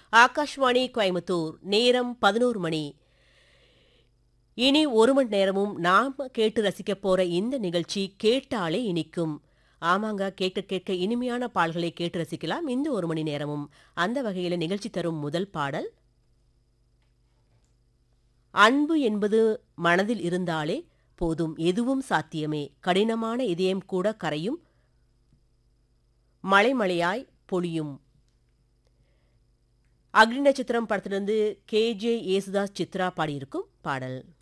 ஆகாஷ்வாணி கோயம்புத்தூர் நேரம் பதினோரு மணி இனி ஒரு மணி நேரமும் நாம கேட்டு ரசிக்க போற இந்த நிகழ்ச்சி கேட்டாலே இனிக்கும் ஆமாங்க கேட்க கேட்க இனிமையான பாடல்களை கேட்டு ரசிக்கலாம் இந்த ஒரு மணி நேரமும் அந்த வகையில நிகழ்ச்சி தரும் முதல் பாடல் அன்பு என்பது மனதில் இருந்தாலே போதும் எதுவும் சாத்தியமே கடினமான இதயம் கூட கரையும் மலை மலையாய் பொழியும் அக்னி நட்சத்திரம் படத்திலிருந்து கே ஜே ஏசுதாஸ் சித்ரா பாடியிருக்கும் பாடல்